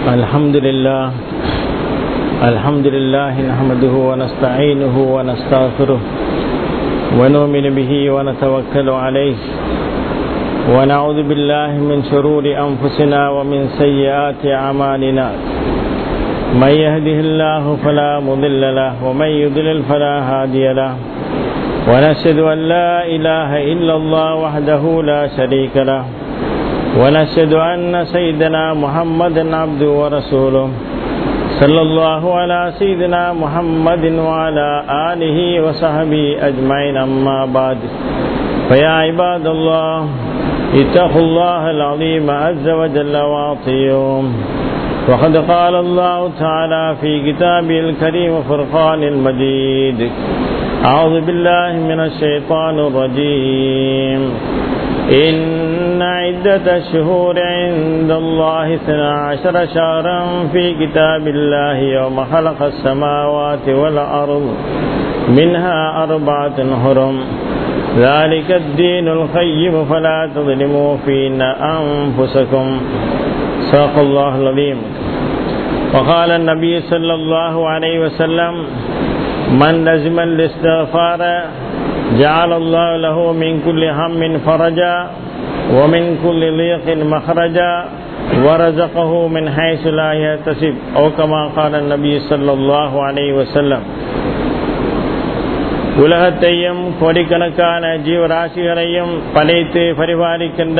الحمد لله الحمد لله نحمده ونستعينه ونستغفره ونؤمن به ونتوكل عليه ونعوذ بالله من شرور أنفسنا ومن سيئات أعمالنا من يهده الله فلا مضل له ومن يضلل فلا هادي له ونشهد أن لا إله إلا الله وحده لا شريك له ونشهد أن سيدنا محمدا عبده ورسوله صلى الله على سيدنا محمد وعلى آله وصحبه أجمعين أما بعد فيا عباد الله اتقوا الله العظيم عز وجل واطيعوه وقد قال الله تعالى في كتابه الكريم فرقان المجيد أعوذ بالله من الشيطان الرجيم إن عدة الشهور عند الله اثنا عشر شهرا في كتاب الله يوم خلق السماوات والأرض منها أربعة حرم ذلك الدين القيم فلا تظلموا فينا أنفسكم صدق الله العظيم وقال النبي صلى الله عليه وسلم من لزم الاستغفار جعل الله له من كل هم فرجا ومن كل ضيق مخرجا ورزقه من حيث لا يحتسب أو كما قال النبي صلى الله عليه وسلم உலகத்தையும் கோடிக்கணக்கான ஜீவராசிகளையும் படைத்து பரிபாலிக்கின்ற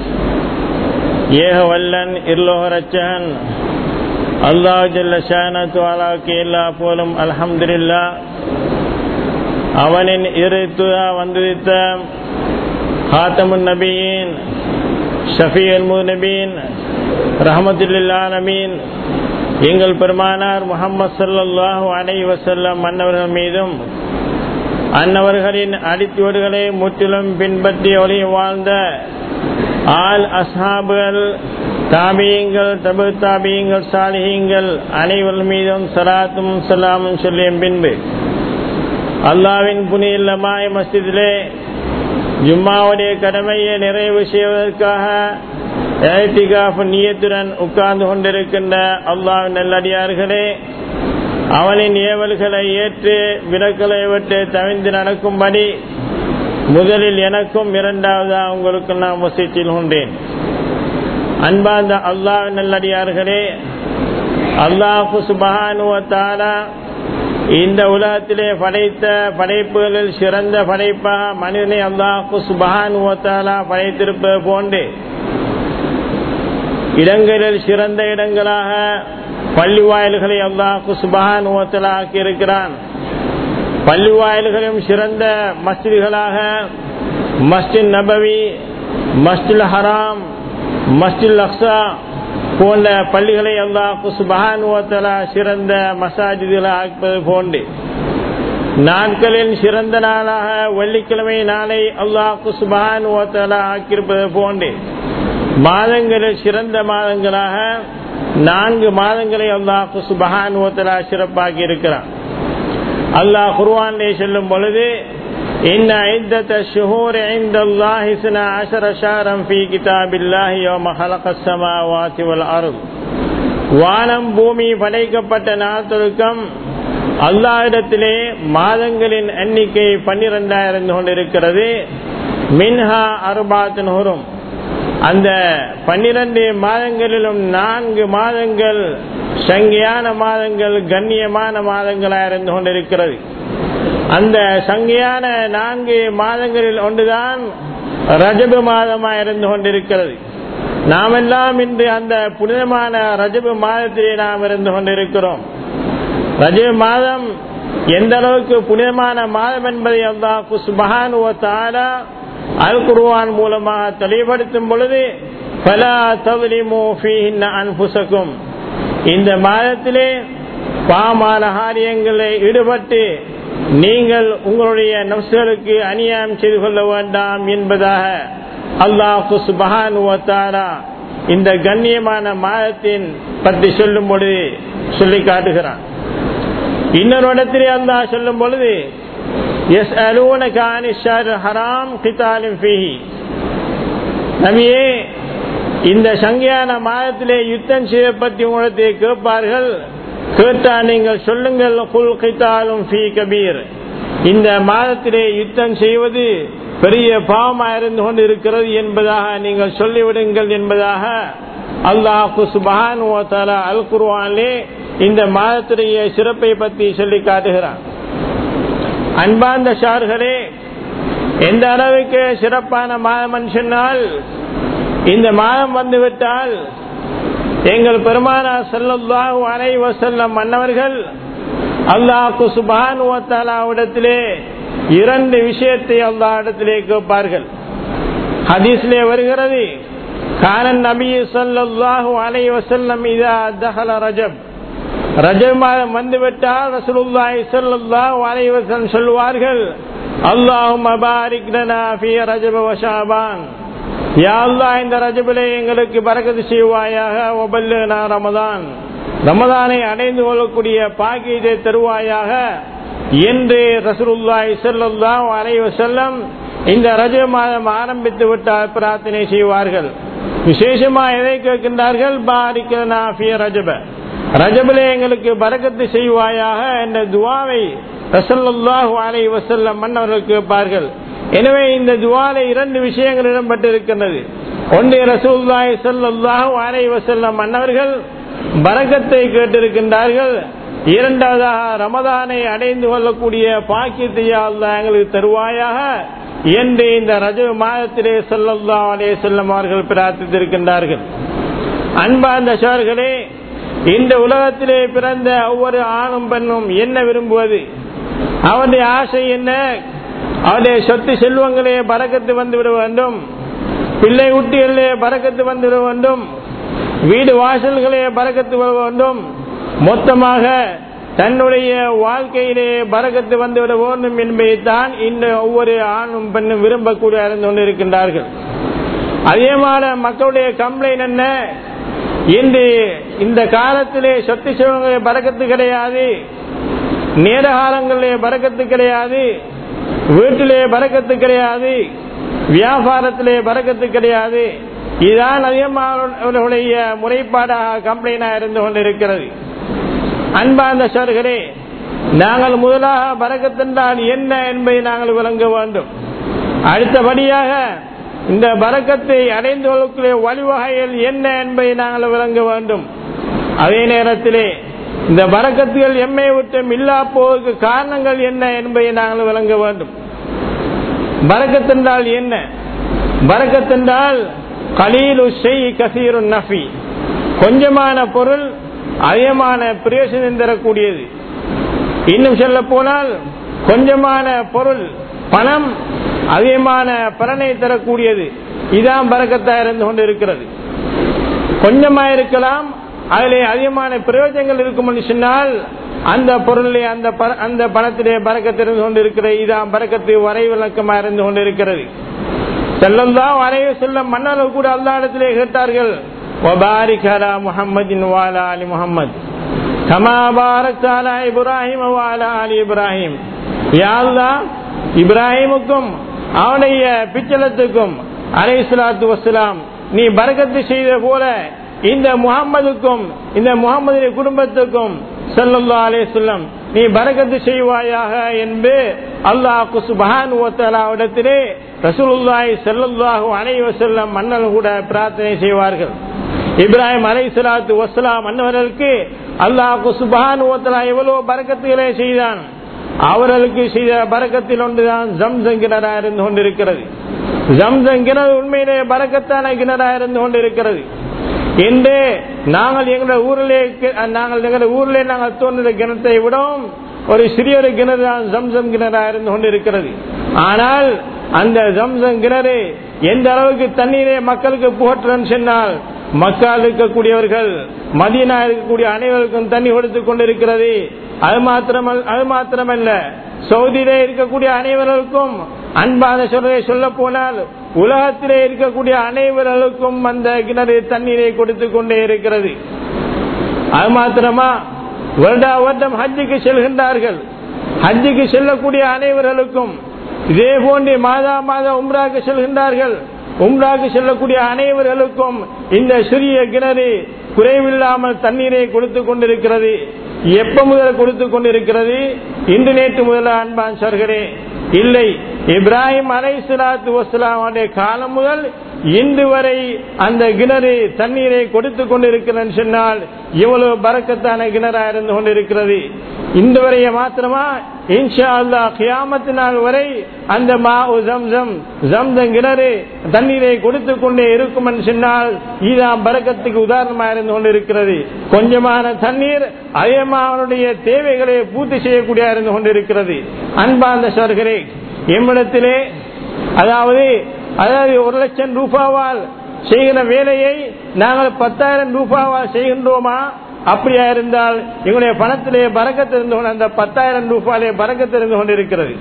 ஏகவல்லன் இருலோகரச்சகன் அல்லாஹ் ஜல்ல ஷானத்து அலாக்கு எல்லா போலும் அல்ஹம்துல்லா அவனின் இரு துதா வந்துதித்த ஹாத்தமுன் நபியின் ஷஃபி அல் நபீன் ரஹமத்துல்லா நபீன் எங்கள் பெருமானார் முகமது சல்லாஹூ அலை வசல்லம் அன்னவர்கள் மீதும் அன்னவர்களின் அடித்துவடுகளை முற்றிலும் பின்பற்றி ஒளி வாழ்ந்த ஆல் அஸ்ஹாபுகள் தாபியங்கள் தபு தாபியங்கள் சாலிகங்கள் அனைவர் மீதும் சலாத்தும் சலாமும் சொல்லிய பின்பு அல்லாவின் புனிதமாய மஸ்ஜிதிலே ஜும்மாவுடைய கடமையை நிறைவு செய்வதற்காக நீயத்துடன் உட்கார்ந்து கொண்டிருக்கின்ற அல்லாவின் நல்லடியார்களே அவனின் ஏவல்களை ஏற்று விலக்களை விட்டு தவிர்ந்து நடக்கும்படி முதலில் எனக்கும் இரண்டாவதாக உங்களுக்கு நான் வசித்தில் கொண்டேன் அன்பார்ந்த அல்லாஹ் நல்லடியார்களே அல்லாஹு சுபகானுவத்தாலா இந்த உலகத்திலே படைத்த படைப்புகளில் சிறந்த படைப்பாக மனிதனை அல்லாஹு சுபகானுவத்தாலா படைத்திருப்பது போன்று இடங்களில் சிறந்த இடங்களாக பள்ளி வாயில்களை அல்லாஹு சுபகானுவத்தலா ஆக்கியிருக்கிறான் பள்ளி வாயில்களும் சிறந்த மஸ்ஜிதுகளாக மஸ்ஜித் நபவி மஸ்ஜில் ஹராம் மஸ்ஜில் அக்ஸா போன்ற பள்ளிகளை அல்லாஹு சுபகானுவத்தலா சிறந்த மசாஜிதுகளை ஆக்குவது போன்று நாட்களில் சிறந்த நாளாக வெள்ளிக்கிழமை நாளை அல்லாஹு சுபகானுவத்தலா ஆக்கியிருப்பது போன்று மாதங்களில் சிறந்த மாதங்களாக நான்கு மாதங்களை அல்லாஹு சுபகானுவத்தலா சிறப்பாக்கி இருக்கிறான் அல்லாஹ் குர்வானை சொல்லும் பொழுது إن عدة الشهور عند الله سنة عشر شهرا في كتاب الله يوم خلق السماوات والأرض வானம் பூமி படைக்கப்பட்ட நாட்களுக்கும் அல்லாஹிடத்திலே மாதங்களின் எண்ணிக்கை பன்னிரெண்டாயிரம் கொண்டிருக்கிறது மின்ஹா அருபாத்தின் ஹுரும் அந்த பன்னிரண்டு மாதங்களிலும் நான்கு மாதங்கள் சங்கையான மாதங்கள் கண்ணியமான மாதங்களாக இருந்து கொண்டிருக்கிறது அந்த சங்கையான நான்கு மாதங்களில் ஒன்றுதான் ரஜபு மாதமாக இருந்து கொண்டிருக்கிறது நாம் எல்லாம் இன்று அந்த புனிதமான ரஜபு மாதத்திலே நாம் இருந்து கொண்டிருக்கிறோம் ரஜபு மாதம் எந்த அளவுக்கு புனிதமான மாதம் என்பதை அல்லாஹு சுபகானுவத்தாலா அல் குருவான் மூலமாக தெளிவுபடுத்தும் பொழுது பல தவறிமோ அன்புசக்கும் இந்த மாதத்திலே பாமான காரியங்களை ஈடுபட்டு நீங்கள் உங்களுடைய நப்சுகளுக்கு அநியாயம் செய்து கொள்ள வேண்டாம் என்பதாக அல்லாஹு சுபகானுவத்தாரா இந்த கண்ணியமான மாதத்தின் பற்றி சொல்லும் பொழுது சொல்லி காட்டுகிறான் இன்னொரு இடத்திலே அல்லாஹ் சொல்லும் பொழுது எஸ் அலூன ஹராம் கிதாலும் நபியே இந்த சங்கியான மாதத்திலே யுத்தம் செய்ய பற்றி உங்களை கேட்பார்கள் கேட்டா நீங்கள் சொல்லுங்கள் குல் கைத்தாலும் ஃபீ கபீர் இந்த மாதத்திலே யுத்தம் செய்வது பெரிய பாவமாக இருந்து கொண்டு இருக்கிறது என்பதாக நீங்கள் சொல்லிவிடுங்கள் என்பதாக அல்லாஹு சுபஹான் அல் குர்வானிலே இந்த மாதத்துடைய சிறப்பை பற்றி சொல்லி காட்டுகிறான் அன்பார்ந்த ஷார்களே எந்த அளவுக்கு சிறப்பான மாதம் சொன்னால் இந்த மாதம் வந்துவிட்டால் எங்கள் பெருமானா செல்லல்லாஹு அலை வசல்லம் மன்னவர்கள் அல்லாஹு சுபான் இடத்திலே இரண்டு விஷயத்தை அல்லா இடத்திலே கேட்பார்கள் ஹதீஸ்லே வருகிறது கானன் நபி சல்லாஹூ அலை வசல்லம் இதா தஹல ரஜப் ரஜப் மாதம் வந்துவிட்டால் ரசூலுல்லாஹி ஸல்லல்லாஹு அலைஹி வஸல்லம் சொல்வார்கள் அல்லாஹும் மபாரிக் லனா ஃபீ ரஜப வ ஷஅபான் யா அல்லாஹ் இந்த ரஜபிலே எங்களுக்கு பரக்கத்து செய்வாயாக வபல்லனா ரமதான் ரமதானை அடைந்து கொள்ளக்கூடிய பாக்கியத்தை தருவாயாக என்று ரசூலுல்லாஹி ஸல்லல்லாஹு அலைஹி வஸல்லம் இந்த ரஜப் மாதம் ஆரம்பித்து விட்டால் பிரார்த்தனை செய்வார்கள் விசேஷமா எதை கேட்கின்றார்கள் பாரிக்கலனா ஃபீ ரஜப ரஜபிலே எங்களுக்கு பரக்கத்து செய்வாயாக என்ற துவாவை ரசல்லாஹு அலை வசல்லம் மன்னவர்கள் கேட்பார்கள் எனவே இந்த துவால இரண்டு விஷயங்கள் இடம்பெற்றிருக்கின்றது ஒன்று ரசூல்லாய் சல்லாஹு அலை வசல்லம் மன்னவர்கள் பரக்கத்தை கேட்டிருக்கின்றார்கள் இரண்டாவதாக ரமதானை அடைந்து கொள்ளக்கூடிய பாக்கியத்தை அல்லா எங்களுக்கு தருவாயாக என்று இந்த ரஜ மாதத்திலே சொல்லல்லா அலே செல்லம் அவர்கள் பிரார்த்தித்திருக்கின்றார்கள் அன்பார்ந்த சோர்களே இந்த உலகத்திலே பிறந்த ஒவ்வொரு ஆணும் பெண்ணும் என்ன விரும்புவது அவனுடைய ஆசை என்ன அவருடைய சொத்து செல்வங்களே பறக்கத்து வந்துவிட வேண்டும் பிள்ளை குட்டிகளிலே பறக்கத்து வந்துவிட வேண்டும் வீடு வாசல்களே பறக்கத்து வர வேண்டும் மொத்தமாக தன்னுடைய வாழ்க்கையிலே பறக்கத்து வந்துவிட வேண்டும் என்பதைத்தான் இந்த ஒவ்வொரு ஆணும் பெண்ணும் விரும்பக்கூடிய அறிந்து கொண்டிருக்கின்றார்கள் அதே மாதிரி மக்களுடைய கம்ப்ளைண்ட் என்ன இன்று இந்த காலத்திலே சொத்து செல்வங்களே பறக்கத்து கிடையாது நேர காலங்களிலே பறக்கத்து கிடையாது வீட்டிலே பறக்கத்து கிடையாது வியாபாரத்திலே பறக்கத்து கிடையாது இதுதான் அதிகமானவர்களுடைய முறைப்பாடாக கம்ப்ளைண்டாக இருந்து கொண்டிருக்கிறது அன்பார்ந்த சர்களே நாங்கள் முதலாக பறக்கத்தென்றால் என்ன என்பதை நாங்கள் விளங்க வேண்டும் அடுத்தபடியாக இந்த பறக்கத்தை அடைந்து கொள்ளக்கூடிய வழிவகைகள் என்ன என்பதை நாங்கள் விளங்க வேண்டும் அதே நேரத்திலே இந்த பறக்கத்துகள் எம்மை விட்டும் இல்லா போவதற்கு காரணங்கள் என்ன என்பதை நாங்கள் விளங்க வேண்டும் பறக்கத்தென்றால் என்ன பறக்கத்தென்றால் கலீலு செய் கசீரு நஃபி கொஞ்சமான பொருள் அதிகமான பிரயோசனம் தரக்கூடியது இன்னும் சொல்ல போனால் கொஞ்சமான பொருள் பணம் அதிகமான பலனை தரக்கூடியது இதான் பறக்கத்தா இருந்து கொண்டு இருக்கிறது கொஞ்சமா இருக்கலாம் அதிலே அதிகமான பிரயோஜனங்கள் இருக்கும் சொன்னால் அந்த பொருளே அந்த அந்த பணத்திலே பறக்கத்திருந்து கொண்டு இருக்கிறது இதான் பறக்கத்து வரை விளக்கமா இருந்து கொண்டு இருக்கிறது செல்லந்தான் வரைய செல்ல மன்னர்கள் கூட அல்லா இடத்திலே கேட்டார்கள் முகமதின் வாலா அலி முகமது கமா பாரத் அலா இப்ராஹிம் வாலா அலி இப்ராஹிம் யாழ்லா இப்ராஹிமுக்கும் அவனுடைய பிச்சலத்துக்கும் அலை சலாத்து வசலாம் நீ பரக்கத்து செய்த போல இந்த முகம்மதுக்கும் இந்த முகமது குடும்பத்துக்கும் செல்லல்லா அலே சொல்லம் நீ பரக்கத்து செய்வாயாக என்று அல்லாஹு சுபஹான் இடத்திலே ரசூலுல்லாய் செல்லல்லாஹு அனைவ செல்லம் மன்னல் கூட பிரார்த்தனை செய்வார்கள் இப்ராஹிம் அலை சலாத்து வசலாம் மன்னவர்களுக்கு அல்லாஹு சுபஹான் எவ்வளவு பறக்கத்துகளை செய்தான் அவர்களுக்கு செய்த பறக்கத்தில் ஒன்றுதான் ஜம்சம் கிணறா இருந்து கொண்டிருக்கிறது ஜம்சம் கிணறு உண்மையிலே பறக்கத்தான கிணறா இருந்து கொண்டிருக்கிறது என்று நாங்கள் எங்களுடைய ஊரிலே நாங்கள் எங்களுடைய ஊரிலே நாங்கள் தோன்றின கிணத்தை விடவும் ஒரு சிறிய ஒரு கிணறு தான் ஜம்சம் கிணறா இருந்து கொண்டிருக்கிறது ஆனால் அந்த ஜம்சம் கிணறு எந்த அளவுக்கு தண்ணீரை மக்களுக்கு புகற்றன்னு சொன்னால் மக்கள் இருக்கக்கூடியவர்கள் மதியனா இருக்கக்கூடிய அனைவருக்கும் தண்ணி கொடுத்து கொண்டிருக்கிறது அது மாத்திரமல்ல அது மாத்திரமல்ல சவுதியிலே இருக்கக்கூடிய அனைவர்களுக்கும் அன்பான சொல்லை சொல்ல போனால் உலகத்திலே இருக்கக்கூடிய அனைவர்களுக்கும் அந்த கிணறு தண்ணீரை கொடுத்து கொண்டே இருக்கிறது அது மாத்திரமா வருடா வருடம் ஹஜ்ஜுக்கு செல்கின்றார்கள் ஹஜ்ஜுக்கு செல்லக்கூடிய அனைவர்களுக்கும் இதே போன்று மாதா மாதம் உம்ராக்கு செல்கின்றார்கள் உம்ராக்கு செல்லக்கூடிய அனைவர்களுக்கும் இந்த சிறிய கிணறு குறைவில்லாமல் தண்ணீரை கொடுத்து கொண்டிருக்கிறது எப்ப முதல் கொடுத்து கொண்டிருக்கிறது இன்று நேற்று முதல் அன்பான் சர்களே இல்லை இப்ராஹிம் அலை சலாத்து வசலாமுடைய காலம் முதல் இன்று வரை அந்த கிணறு தண்ணீரை கொடுத்து கொண்டிருக்கிறேன் சொன்னால் இவ்வளவு பறக்கத்தான கிணறா இருந்து கொண்டிருக்கிறது இந்த வரைய மாத்திரமா இன்ஷா அல்லா கியாமத்து நாள் வரை அந்த மா ஜம்சம் ஜம்சம் கிணறு தண்ணீரை கொடுத்து கொண்டே இருக்கும் என்று சொன்னால் இதுதான் பறக்கத்துக்கு உதாரணமா இருந்து கொண்டிருக்கிறது கொஞ்சமான தண்ணீர் அதிகமானுடைய தேவைகளை பூர்த்தி செய்யக்கூடிய இருந்து கொண்டிருக்கிறது அன்பார்ந்த சோர்களே எம்மிடத்திலே அதாவது அதாவது ஒரு லட்சம் ரூபாவால் செய்கிற வேலையை நாங்கள் பத்தாயிரம் ரூபாவால் செய்கின்றோமா அப்படியா இருந்தால் எங்களுடைய பணத்திலே பறக்கத்து இருந்து கொண்டு அந்த பத்தாயிரம் ரூபாயிலே பறக்கத்து இருந்து கொண்டிருக்கிறது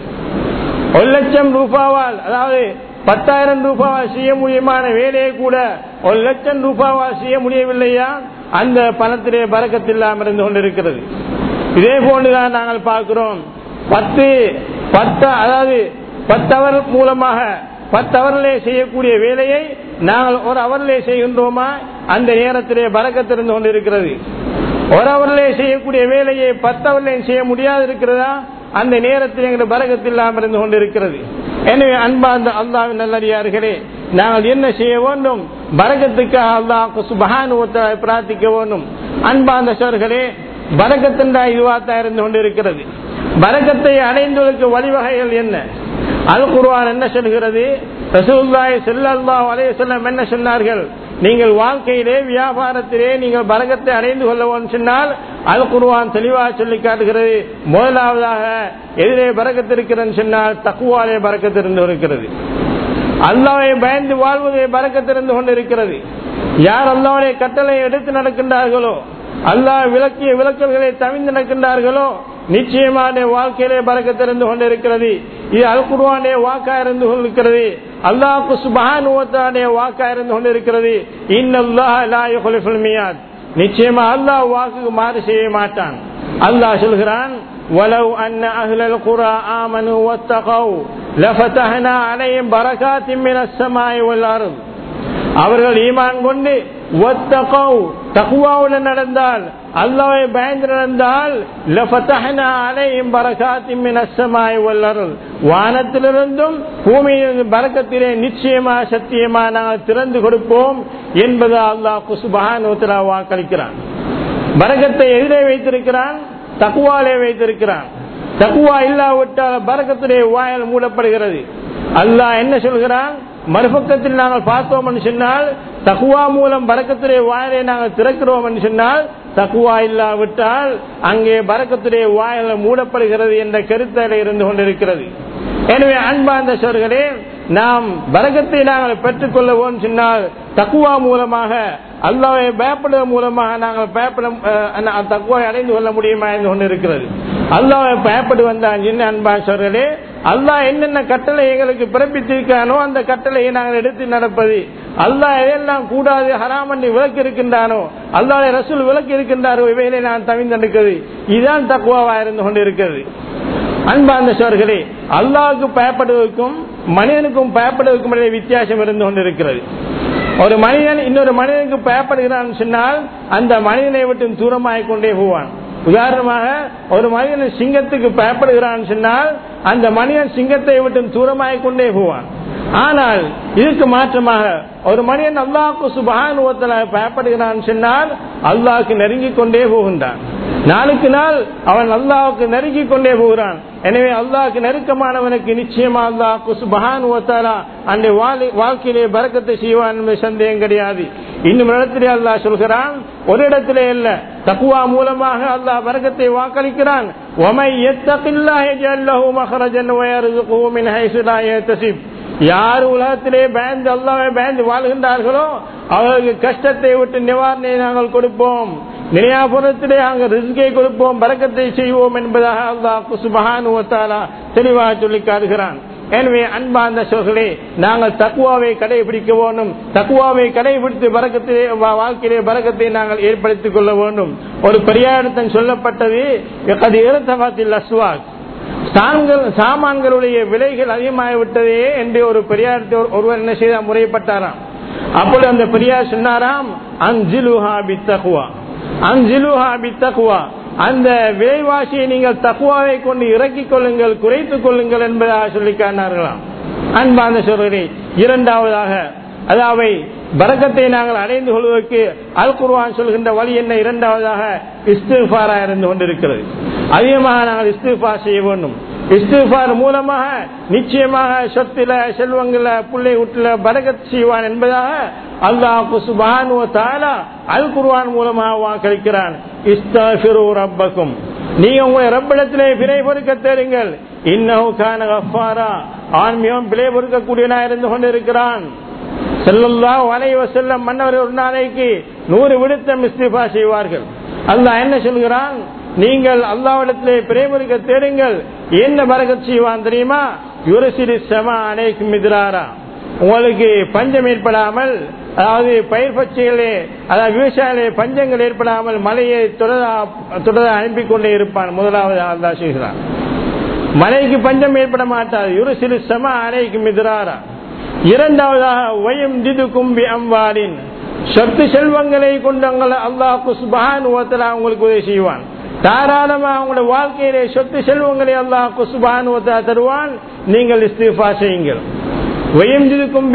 ஒரு லட்சம் ரூபாவால் அதாவது பத்தாயிரம் ரூபாவால் செய்ய முடியுமான வேலையை கூட ஒரு லட்சம் ரூபாவால் செய்ய முடியவில்லையா அந்த பணத்திலே பறக்கத்தில்லாமல் இருந்து கொண்டிருக்கிறது இதே போன்றுதான் நாங்கள் பார்க்கிறோம் பத்து பத்து அதாவது பத்து அவர் மூலமாக பத்து அவரிலே செய்யக்கூடிய வேலையை நாங்கள் ஒரு அவரிலே செய்கின்றோமா அந்த நேரத்திலே பறக்கத்திருந்து கொண்டிருக்கிறது ஒரு அவரிலே செய்யக்கூடிய வேலையை பத்து அவரிலே செய்ய முடியாது இருக்கிறதா அந்த நேரத்தில் எங்களுக்கு பறக்கத்தில் இல்லாமல் இருந்து கொண்டிருக்கிறது எனவே அன்பார்ந்த அல்லாவின் நல்லடியார்களே நாங்கள் என்ன செய்ய வேண்டும் பரகத்துக்காக அல்லாஹ் சுபகானுவத்தை பிரார்த்திக்க வேண்டும் அன்பார்ந்த சோர்களே பரகத்தின்டா இதுவாத்தா இருந்து கொண்டிருக்கிறது பரகத்தை அடைந்ததற்கு வழிவகைகள் என்ன அல் குர்ஆன் என்ன சொல்கிறது ரசூல்லாய் செல்லல்லா அலைய செல்லம் என்ன சொன்னார்கள் நீங்கள் வாழ்க்கையிலே வியாபாரத்திலே நீங்கள் பரகத்தை அடைந்து கொள்ளவும் சொன்னால் அல் குர்ஆன் தெளிவாக சொல்லி காட்டுகிறது முதலாவதாக எதிரே பரகத்து இருக்கிறது சொன்னால் தக்குவாலே பரக்கத்து இருந்து இருக்கிறது அல்லாவை பயந்து வாழ்வதை பறக்கத்திருந்து கொண்டிருக்கிறது யார் அல்லாவுடைய கட்டளை எடுத்து நடக்கின்றார்களோ அல்லாஹ் விளக்கிய விளக்கல்களை தவிந்து நடக்கின்றார்களோ நிச்சயமான வாழ்க்கையிலே பறக்கத்திருந்து கொண்டிருக்கிறது இது அல்குருவானுடைய வாக்கா இருந்து கொண்டிருக்கிறது அல்லாஹு சுபானுவத்தாடைய வாக்கா இருந்து கொண்டிருக்கிறது இன்னல்லாஹ் நிச்சயமா அல்லாஹ் வாக்குக்கு மாறு செய்ய மாட்டான் அல்லாஹ் சொல்கிறான் ولو أن أهل القرى آمنوا واتقوا لفتحنا عليهم بركات من السماء والأرض அவர்கள் ஈமான் கொண்டு ஒத்தகௌ தகுவாவுடன் நடந்தால் அல்லாவை பயந்து நடந்தால் அலையும் வானத்திலிருந்தும் பூமியிலிருந்து பறக்கத்திலே நிச்சயமா சத்தியமா நாங்கள் திறந்து கொடுப்போம் என்பது அல்லாஹ் குசுபகான் வாக்களிக்கிறான் பரகத்தை எதிரே வைத்திருக்கிறான் தக்குவாலே வைத்திருக்கிறான் தக்குவா இல்லாவிட்டால் பரக்கத்துடைய வாயல் மூடப்படுகிறது அல்லாஹ் என்ன சொல்கிறான் மறுபக்கத்தில் நாங்கள் பார்த்தோம் என்று சொன்னால் தக்குவா மூலம் பறக்கத்துடைய வாயலை நாங்கள் திறக்கிறோம் என்று சொன்னால் தக்குவா இல்லாவிட்டால் அங்கே பறக்கத்துடைய வாயல் மூடப்படுகிறது என்ற கருத்தலை இருந்து கொண்டிருக்கிறது எனவே அன்பார்ந்த சோர்களே நாம் பரகத்தை நாங்கள் பெற்றுக்கொள்ளவோம் சொன்னால் தக்குவா மூலமாக அல்லாவை பயப்படுவ மூலமாக நாங்கள் பயப்பட தக்குவாவை அடைந்து கொள்ள முடியுமா என்று கொண்டிருக்கிறது அல்லாவை பயப்படு வந்தான் என்ன அன்பான் சோர்களே அல்லாஹ் என்னென்ன கட்டளை எங்களுக்கு பிறப்பித்திருக்கானோ அந்த கட்டளையை நாங்கள் எடுத்து நடப்பது அல்லாஹ் எதெல்லாம் கூடாது ஹராம் என்று விளக்கு இருக்கின்றானோ அல்லாஹ் ரசூல் விளக்கு இருக்கின்றாரோ இவைகளை நான் தவிர்த்தெடுக்கிறது இதுதான் தக்குவாவா இருந்து கொண்டிருக்கிறது அன்பார்ந்த சோர்களே அல்லாவுக்கு பயப்படுவதற்கும் மனிதனுக்கும் பயப்படுவதற்கும் இடையே வித்தியாசம் இருந்து கொண்டிருக்கிறது ஒரு மனிதன் இன்னொரு மனிதனுக்கு பயப்படுகிறான் சொன்னால் அந்த மனிதனை விட்டு தூரமாகிக் கொண்டே போவான் உதாரணமாக ஒரு மனிதன் சிங்கத்துக்கு பயப்படுகிறான் சொன்னால் அந்த மனிதன் சிங்கத்தை விட்டு தூரமாகிக் கொண்டே போவான் ஆனால் இதுக்கு மாற்றமாக ஒரு மனிதன் அல்லாஹுக்கு சுபானுவத்தில் பயப்படுகிறான் சொன்னால் அல்லாஹுக்கு நெருங்கிக் கொண்டே போகின்றான் நாளுக்கு நாள் அவன் அல்லாவுக்கு நெருங்கி கொண்டே போகிறான் எனவே அல்லாஹுக்கு நெருக்கமானவனுக்கு நிச்சயமா அல்லாஹுக்கு சுபகானுவத்தாலா அந்த வாழ்க்கையிலே பறக்கத்தை செய்வான் என்பது சந்தேகம் கிடையாது இன்னும் இடத்திலே அல்லாஹ் சொல்கிறான் ஒரு இடத்திலே இல்ல தக்குவா மூலமாக அல்லாஹ் பறக்கத்தை வாக்களிக்கிறான் ஒமை யார் உலகத்திலே பயந்து அல்லாவை பயந்து வாழ்கின்றார்களோ அவர்களுக்கு கஷ்டத்தை விட்டு நிவாரணை நாங்கள் கொடுப்போம் நினையாபுரத்திலே அங்கு ரிஸ்கை கொடுப்போம் பறக்கத்தை செய்வோம் என்பதாக அல்லாஹ் சுபகானுவத்தாலா தெளிவாக சொல்லி காட்டுகிறான் எனவே அன்பார்ந்த சோர்களே நாங்கள் தக்குவாவை கடைபிடிக்க வேண்டும் தக்குவாவை கடைபிடித்து பறக்கத்திலே வாழ்க்கையிலே பறக்கத்தை நாங்கள் ஏற்படுத்திக் கொள்ள வேண்டும் ஒரு பெரியாரிடத்தன் சொல்லப்பட்டது அது இருத்தகத்தில் அஸ்வாக் சான்கள் சாமான்களுடைய விலைகள் அதிகமாகிவிட்டதே என்று ஒரு பெரியார் ஒருவர் என்ன செய்த முறைப்பட்டாராம் அப்பொழுது அந்த பெரியார் சொன்னாராம் அஞ்சிலுஹா பித்தகுவா அஞ்சிலுஹா பித்தகுவா அந்த விலைவாசியை நீங்கள் தக்குவாவை கொண்டு இறக்கிக் கொள்ளுங்கள் குறைத்துக் கொள்ளுங்கள் என்பதாக சொல்லி காணார்களாம் அன்பான சொல்கிறே இரண்டாவதாக அதாவது பரக்கத்தை நாங்கள் அடைந்து கொள்வதற்கு அல் குர்வான் சொல்கின்ற வழி என்ன இரண்டாவதாக இஸ்திஃபாரா இருந்து கொண்டிருக்கிறது அதிகமாக நாங்கள் இஸ்திஃபா செய்ய வேண்டும் இஸ்திஃபார் மூலமாக நிச்சயமாக சொத்துல செல்வங்கள பிள்ளை வீட்டுல பரகத் செய்வான் என்பதாக அல்லாஹு சுபான் தாலா அல் குர்வான் மூலமாக வாக்களிக்கிறான் இஸ்தாஃபிரு ரப்பக்கும் நீங்க உங்களுடைய ரப்பிடத்திலே பிழை பொறுக்க தேடுங்கள் இன்னும் கான கஃபாரா ஆன்மீகம் பிழை பொறுக்கக்கூடியனா இருந்து கொண்டிருக்கிறான் செல்லல்லா வலைவ செல்லம் மன்னவர் ஒரு நாளைக்கு நூறு விடுத்தம் இஸ்திஃபா செய்வார்கள் அல்லாஹ் என்ன சொல்கிறான் நீங்கள் அல்லாவிடத்திலே பிரேமரிக்க தேடுங்கள் என்ன பரகத் செய்வான் தெரியுமா யுரசிரி செம அனைக்கும் எதிராரா உங்களுக்கு பஞ்சம் ஏற்படாமல் அதாவது பயிர் பச்சைகளே அதாவது விவசாயிகளே பஞ்சங்கள் ஏற்படாமல் மழையை தொடர தொடர அனுப்பி கொண்டே இருப்பான் முதலாவது அல்லா செய்கிறான் மழைக்கு பஞ்சம் ஏற்பட மாட்டாது யுரசிரி செம அனைக்கும் எதிராரா இரண்டாவதாக வயம் திது கும்பி அம்பாலின் சொத்து செல்வங்களை கொண்டு அல்லாஹு சுபான் உங்களுக்கு உதவி செய்வான் தாராளமா அவங்களோட வாழ்க்கையிலே சொத்து செல்வங்களை அல்லாஹ் குசுபான் தருவான் நீங்கள் இஸ்திஃபா செய்யுங்கள் வயம்ஜிதுக்கும்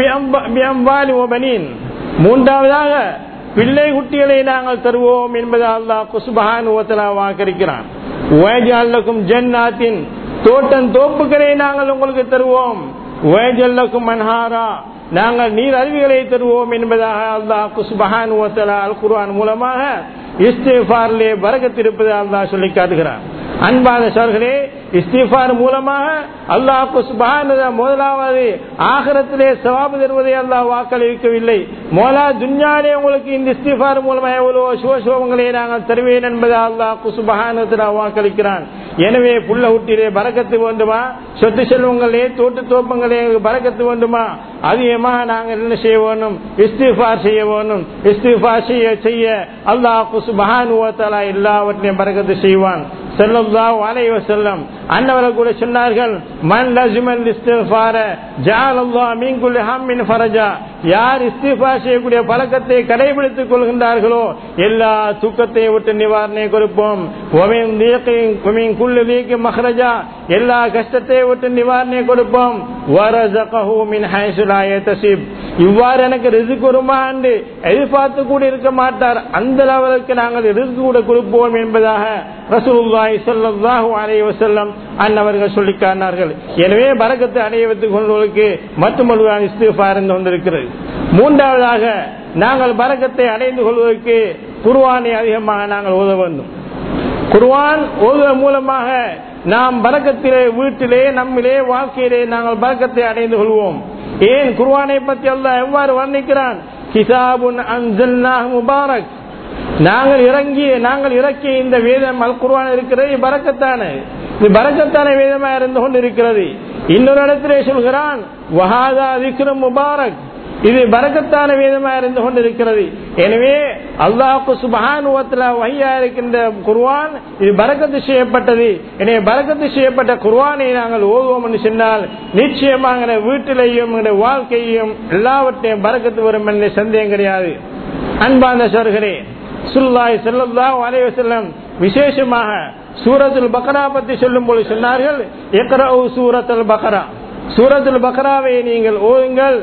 மூன்றாவதாக பிள்ளை குட்டிகளை நாங்கள் தருவோம் என்பதை அல்லாஹ் குசுபஹான் வாக்களிக்கிறான் வேஜாலுக்கும் ஜன்னாத்தின் தோட்டம் தோப்புகளை நாங்கள் உங்களுக்கு தருவோம் வேஜல்லுக்கும் மன்ஹாரா நாங்கள் நீர் அருவிகளை தருவோம் என்பதாக அல்லாஹ் குசுபஹான் அல் குர்ஆன் மூலமாக இஸ்திஃபாரிலே வரகத்திருப்பதை அல்லாஹ் சொல்லி காட்டுகிறார் அன்பான சோர்களே இஸ்திஃபார் மூலமாக அல்லாஹ் சுபான முதலாவது ஆகரத்திலே சவாபு தருவதை அல்லாஹ் வாக்களிக்கவில்லை மோலா துன்யாலே உங்களுக்கு இந்த இஸ்திஃபார் மூலமாக எவ்வளவு சுவசுவங்களை நாங்கள் தருவேன் என்பதை அல்லாஹ் குசுபகானத்தில் வாக்களிக்கிறான் எனவே புள்ள ஊட்டிலே பறக்கத்து வேண்டுமா சொத்து செல்வங்களே தோட்டு தோப்பங்களே பறக்கத்து வேண்டுமா அதிகமாக நாங்கள் என்ன செய்ய வேணும் இஸ்திஃபார் செய்ய வேணும் இஸ்திஃபார் செய்ய செய்ய அல்லாஹ் குசுபகான் எல்லாவற்றையும் பறக்கத்து செய்வான் செல்லல்லாஹு அலைஹி வஸல்லம் அன்னவர்கள் கூட சொன்னார்கள் மன் லஜ்மல் இஸ்திஃபார ஜஅலல்லாஹு மின் குல்லி ஹம்மின் ஃபரஜா யார் இஸ்திஃபார் செய்யக்கூடிய பழக்கத்தை கடைபிடித்துக் கொள்கின்றார்களோ எல்லா துக்கத்தை விட்டு நிவாரணை கொடுப்போம் ஒமின் தீக்கின் ஒமின் குல்லி தீக்கு மஹ்ரஜா எல்லா கஷ்டத்தை விட்டு நிவாரணை கொடுப்போம் வரஸகஹு மின் ஹைசு லா யதசிப் இவ்வாறு எனக்கு ரிஸ்க் வருமா என்று எதிர்பார்த்து கூட இருக்க மாட்டார் அந்த லெவலுக்கு நாங்கள் ரிஸ்க் கூட கொடுப்போம் என்பதாக ரசூலுல்லாஹி ஸல்லல்லாஹு அலைஹி வஸல்லம் அன்னவர்கள் சொல்லி காட்டினார்கள் எனவே பரக்கத்தை அடையவத்துக் கொள்வதற்கு மட்டுமல்ல இஸ்திஃபார் இருந்து கொண்டிருக்கிறது மூன்றாவதாக நாங்கள் பரக்கத்தை அடைந்து கொள்வதற்கு குர்வானை அதிகமாக நாங்கள் ஓத வேண்டும் குர்வான் ஓதுவதன் மூலமாக நாம் பரக்கத்திலே வீட்டிலே நம்மிலே வாழ்க்கையிலே நாங்கள் பரக்கத்தை அடைந்து கொள்வோம் ஏன் குர்வானை பற்றி அல்லாஹ் எவ்வாறு வர்ணிக்கிறான் கிதாபுன் அன்சல்னாஹ் முபாரக் நாங்கள் இறங்கிய நாங்கள் இறக்கிய இந்த வேதம் அல் குர்வான் இருக்கிறது பறக்கத்தான இது பறக்கத்தான வேதமா இருந்து கொண்டு இருக்கிறது இன்னொரு இடத்திலே சொல்கிறான் வஹாதா விக்ரம் முபாரக் இது பறக்கத்தான வேதமா இருந்து கொண்டிருக்கிறது எனவே அல்லாஹு சுபஹான் வகையா இருக்கின்ற குர்வான் இது பறக்கத்து செய்யப்பட்டது எனவே பறக்கத்து செய்யப்பட்ட குர்வானை நாங்கள் ஓதுவோம் என்று சொன்னால் நிச்சயமாக வீட்டிலையும் வாழ்க்கையும் எல்லாவற்றையும் பறக்கத்து வரும் என்ற சந்தேகம் கிடையாது அன்பான சோர்களே சுல்லாய் செல்லல்லா வலைய செல்லம் விசேஷமாக சூரத்துல் பக்ரா பற்றி சொல்லும் போது சொன்னார்கள் எக்ரவு சூரத்துல் பக்ரா சூரத்துல் பக்ராவை நீங்கள் ஓதுங்கள்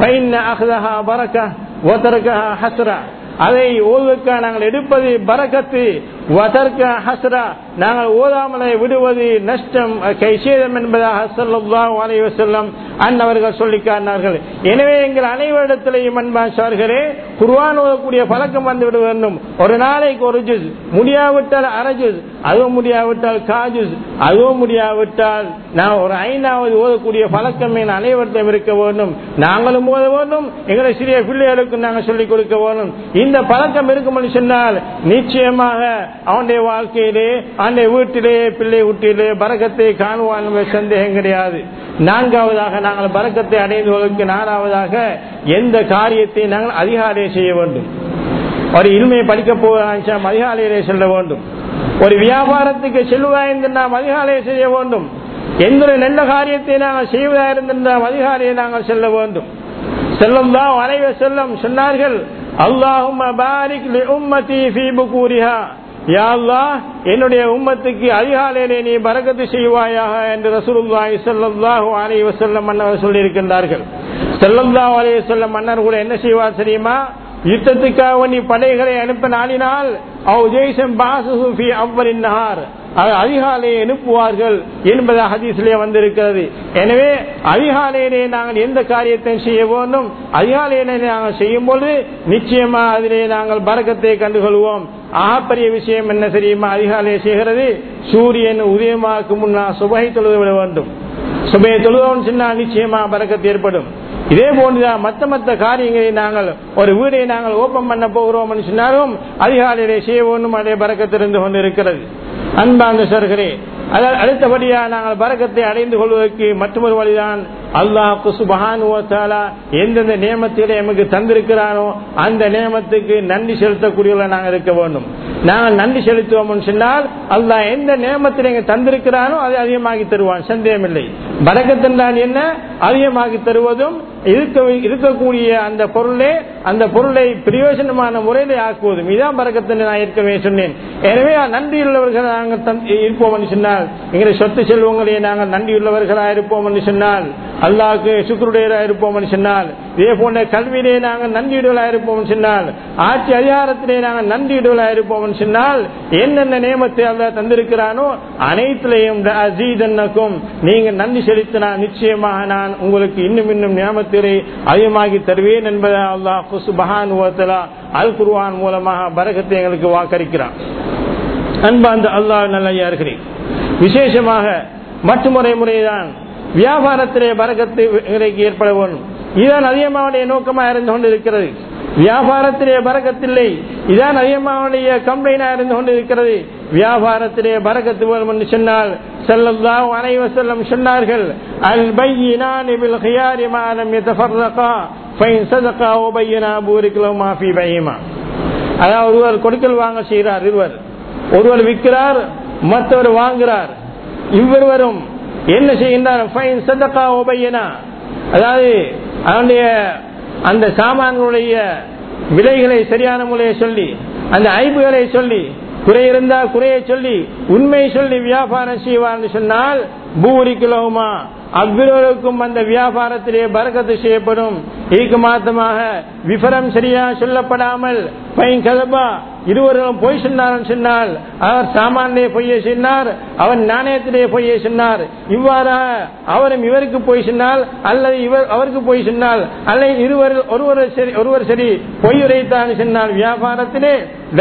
பரக்கா ஒத்தரக்கா ஹஸ்ரா அதை ஓதுவதற்காக நாங்கள் எடுப்பது பரக்கத்து வதர்க்க ஹஸ்ரா நாங்கள் ஓதாமலை விடுவது நஷ்டம் கைசேதம் என்பதாக சொல்லலாம் அலைவ செல்லம் அன்னவர்கள் சொல்லி காட்டினார்கள் எனவே எங்கள் அனைவரிடத்திலேயும் அன்பாசார்களே குர்வான் ஓதக்கூடிய பழக்கம் வந்து விட வேண்டும் ஒரு நாளைக்கு ஒரு ஜுஸ் முடியாவிட்டால் அரை ஜுஸ் அதுவும் முடியாவிட்டால் காஜுஸ் அதுவும் முடியாவிட்டால் நான் ஒரு ஐந்தாவது ஓதக்கூடிய பழக்கம் என் அனைவரிடம் இருக்க வேண்டும் நாங்களும் ஓத வேண்டும் எங்களை சிறிய பிள்ளைகளுக்கும் நாங்கள் சொல்லிக் கொடுக்க வேண்டும் இந்த பழக்கம் இருக்கும் சொன்னால் நிச்சயமாக அவனுடைய வாழ்க்கையிலே அவனுடைய வீட்டிலே பிள்ளை வீட்டிலே பறக்கத்தை காணுவான் சந்தேகம் கிடையாது நான்காவதாக நாங்கள் பறக்கத்தை அடைந்துவதற்கு நாலாவதாக எந்த காரியத்தை நாங்கள் அதிகாலையை செய்ய வேண்டும் ஒரு இல்மையை படிக்க போவதாம் அதிகாலையிலே செல்ல வேண்டும் ஒரு வியாபாரத்துக்கு செல்வாய் என்று நாம் அதிகாலையை செய்ய வேண்டும் எந்த ஒரு நல்ல காரியத்தை நாங்கள் செய்வதாக இருந்திருந்தால் அதிகாரியை நாங்கள் செல்ல வேண்டும் செல்லும் தான் வரைவ செல்லும் சொன்னார்கள் அல்லாஹும் பாரிக் லி உம்மதி ஃபீ புகூரிஹா யா அல்லாஹ் என்னுடைய உம்மத்துக்கு அதிகாலையிலே நீ பரக்கத்து செய்வாயாக என்று ரசூலுல்லாஹி ஸல்லல்லாஹு அலைஹி வஸல்லம் மன்னர் சொல்லியிருக்கின்றார்கள் ஸல்லல்லாஹு அலைஹி வஸல்லம் மன்னர் கூட என்ன செய்வார் தெரியுமா யுத்தத்துக்காக நீ படைகளை அனுப்ப நாடினால் அவ் ஜெய்சம் பாசுஹு ஃபீ அவ்வலின் நஹார் அதிகாலையை அனுப்புவார்கள் என்பது ஹதீஸிலே வந்திருக்கிறது எனவே அதிகாலையிலே நாங்கள் எந்த காரியத்தையும் செய்ய வேண்டும் அதிகாலையிலே நாங்கள் செய்யும் பொழுது நிச்சயமா அதிலே நாங்கள் பறக்கத்தை கண்டுகொள்வோம் ஆகப்பெரிய விஷயம் என்ன தெரியுமா அதிகாலையை செய்கிறது சூரியன் உதயமாக்கு முன்னால் சுபகை தொழுது விட வேண்டும் சுபையை தொழுதவன் சொன்னால் நிச்சயமா பறக்கத்து ஏற்படும் இதே போன்றுதான் மத்த மத்த காரியங்களை நாங்கள் ஒரு வீடை நாங்கள் ஓப்பன் பண்ண போகிறோம் சொன்னாலும் அதிகாலையிலே செய்ய வேண்டும் அதே பறக்கத்திருந்து கொண்டு இருக்கிறது அன்பாந்த சர்களே அதாவது அடுத்தபடியா நாங்கள் பறக்கத்தை அடைந்து கொள்வதற்கு மற்றொரு வழிதான் அல்லாஹ் சுபஹான் எந்தெந்த நியமத்திலே எமக்கு தந்திருக்கிறானோ அந்த நியமத்துக்கு நன்றி செலுத்தக்கூடியவர்கள் நாங்கள் இருக்க வேண்டும் நாங்கள் நன்றி செலுத்துவோம் சொன்னால் அல்லாஹ் எந்த நியமத்தில் எங்க தந்திருக்கிறானோ அதை அதிகமாகி தருவான் சந்தேகமில்லை பறக்கத்தென்றால் என்ன அதிகமாகி தருவதும் இருக்க இருக்கக்கூடிய அந்த பொருளை அந்த பொருளை பிரயோஜனமான முறையில ஆக்குவதும் இதான் பறக்கத்தை நான் ஏற்கனவே சொன்னேன் எனவே நன்றியுள்ளவர்கள் நாங்கள் இருப்போம் என்று சொன்னால் எங்களுடைய சொத்து செல்வங்களே நாங்கள் நன்றியுள்ளவர்களாக இருப்போம் என்று சொன்னால் அல்லாவுக்கு சுக்கருடையராக இருப்போம் என்று சொன்னால் இதே போன்ற கல்வியிலே நாங்கள் நன்றியுடலாக இருப்போம் சொன்னால் ஆட்சி அதிகாரத்திலே நாங்கள் நன்றியுடலாக இருப்போம் சொன்னால் என்னென்ன நியமத்தை அல்ல தந்திருக்கிறானோ அனைத்திலையும் அசீதன்னக்கும் நீங்க நன்றி செலுத்தினா நிச்சயமாக நான் உங்களுக்கு இன்னும் இன்னும் நியமத்திலே அதிகமாகி தருவேன் என்பதை அல்லாஹ் குசுபஹான் அல் குருவான் மூலமாக பரகத்தை எங்களுக்கு வாக்களிக்கிறான் அன்பாந்த அல்லாஹ் நல்லையார்களே விசேஷமாக மற்றுமுறை முறைதான் வியாபாரத்திலே பரகத்து ஏற்பட வேண்டும் இதுதான் அதிகமாவுடைய நோக்கமாக இருந்து கொண்டிருக்கிறது வியாபாரத்திலே பறக்கத்தில்லை இதான் அதிகமாவுடைய கம்ப்ளைனா இருந்து கொண்டிருக்கிறது வியாபாரத்திலே பறக்கத்து வேணும் என்று சொன்னால் செல்லல்லாஹு அலைஹி வஸல்லம் சொன்னார்கள் அல் பையினான் பில் கியாரி மா லம் யதஃபர்ரகா ஃபைன் சதகா வ பையனா பூரிக் லஹுமா ஃபீ பைஹிமா அதாவது ஒருவர் கொடுக்கல் வாங்க செய்கிறார் இருவர் ஒருவர் விற்கிறார் மற்றவர் வாங்குகிறார் இவ்விருவரும் என்ன செய்கின்றார் ஃபைன் சதகா வ பையனா அதாவது அவனுடைய அந்த சாமான்களுடைய விலைகளை சரியான முறையை சொல்லி அந்த ஐப்புகளை சொல்லி குறை இருந்தா குறையை சொல்லி உண்மை சொல்லி வியாபாரம் செய்வார்னு சொன்னால் பூரி கிலோமா அவ்விரோருக்கும் அந்த வியாபாரத்திலே பறக்கத்து செய்யப்படும் இதுக்கு மாத்தமாக விபரம் சரியா சொல்லப்படாமல் பையன் கதபா இருவரும் பொய் சொன்னார் சொன்னால் அவர் சாமானிலே பொய்யை சொன்னார் அவன் நாணயத்திலே பொய்யை சொன்னார் இவ்வாறாக அவரும் இவருக்கு போய் சொன்னால் அல்லது இவர் அவருக்கு போய் சொன்னால் அல்லது இருவர் ஒருவர் சரி ஒருவர் சரி பொய் உரைத்தான் சொன்னால் வியாபாரத்திலே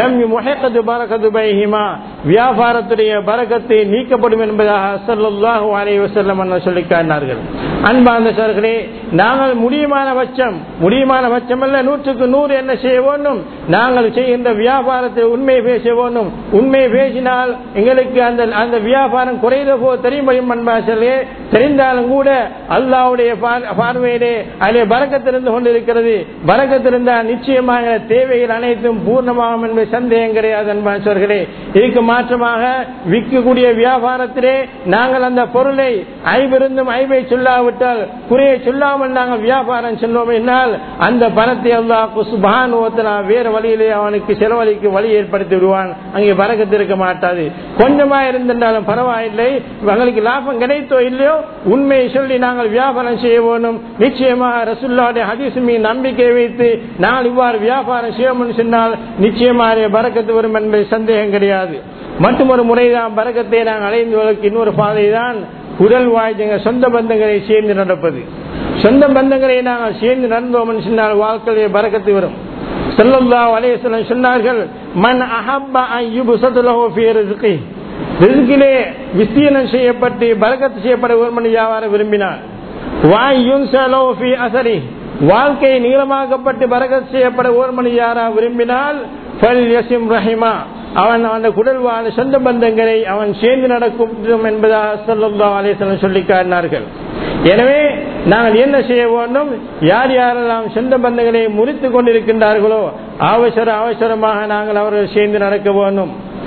வியாபாரத்துடைய பரக்கத்தை நீக்கப்படும் என்பதாக சல்லாஹூ அலை வசல்லம் சொல்லி காட்டினார்கள் அன்பார்ந்த சார்களே நாங்கள் முடியுமான பட்சம் முடியுமான பட்சம் அல்ல நூற்றுக்கு நூறு என்ன செய்ய வேண்டும் நாங்கள் செய்கின்ற வியாபாரத்தை உண்மை பேச வேண்டும் உண்மை பேசினால் எங்களுக்கு அந்த அந்த வியாபாரம் குறைந்த போது தெரியும் அன்பாசலே தெரிந்தாலும் கூட அல்லாவுடைய பார்வையிலே அதிலே பறக்கத்திருந்து கொண்டிருக்கிறது பறக்கத்திருந்தால் நிச்சயமாக தேவைகள் அனைத்தும் பூர்ணமாகும் என்பது சந்தேகம் கிடையாது அன்பாசர்களே இதுக்கு மாற்றமாக விற்கக்கூடிய வியாபாரத்திலே நாங்கள் அந்த பொருளை ஐபிருந்தும் ஐபை சொல்லாவிட்டால் குறையை சொல்லாமல் நாங்கள் வியாபாரம் செல்வோம் என்னால் அந்த பணத்தை அல்லாஹ் குசுபான் ஓத்தனா வேறு வழியிலே அவனுக்கு செலவழிக்கு வழி ஏற்படுத்தி விடுவான் அங்கே பறக்கத்து இருக்க மாட்டாது கொஞ்சமா இருந்திருந்தாலும் பரவாயில்லை எங்களுக்கு லாபம் கிடைத்தோ இல்லையோ உண்மையை சொல்லி நாங்கள் வியாபாரம் செய்ய வேணும் நிச்சயமாக ரசுல்லாவுடைய ஹதீஸ் மீது நம்பிக்கை வைத்து நாங்கள் இவ்வாறு வியாபாரம் செய்யணும்னு சொன்னால் நிச்சயமாக பறக்கத்து வரும் என்பது சந்தேகம் கிடையாது மற்றும் ஒரு முறைதான் பறக்கத்தை நாங்கள் அடைந்துவதற்கு இன்னொரு பாதை தான் உடல் வாய்ந்தங்க சொந்த பந்தங்களை சேர்ந்து நடப்பது சொந்த பந்தங்களை நாங்கள் சேர்ந்து நடந்தோம் சொன்னால் வாழ்க்கையிலே பறக்கத்து வரும் செல்லல்லா அலேசலம் சொன்னார்கள் மன் அஹப்பா யுபுசத்துலஹோ ஃபீ ரிஸ்கி ரிஸ்கிலே விஸ்தீர்ணம் செய்யப்பட்டு பரக்கத்து செய்யப்பட ஒரு வியாபாரம் விரும்பினார் வாய் யுன்சலோ ஃபீ அசரி வாழ்க்கை நீளமாக்கப்பட்டு பரகத் செய்யப்பட ஒரு மணி யாரா விரும்பினால் ரஹிமா அவன் அந்த குடல் வாழ் சொந்த பந்தங்களை அவன் சேர்ந்து நடக்கும் என்பதாக சொல்லா அலேசலம் சொல்லி காட்டினார்கள் எனவே நாங்கள் என்ன செய்ய வேண்டும் யார் யாரெல்லாம் சொந்த பந்தங்களை முறித்து கொண்டிருக்கின்றார்களோ அவசர அவசரமாக நாங்கள் அவர்கள் சேர்ந்து நடக்க வேண்டும்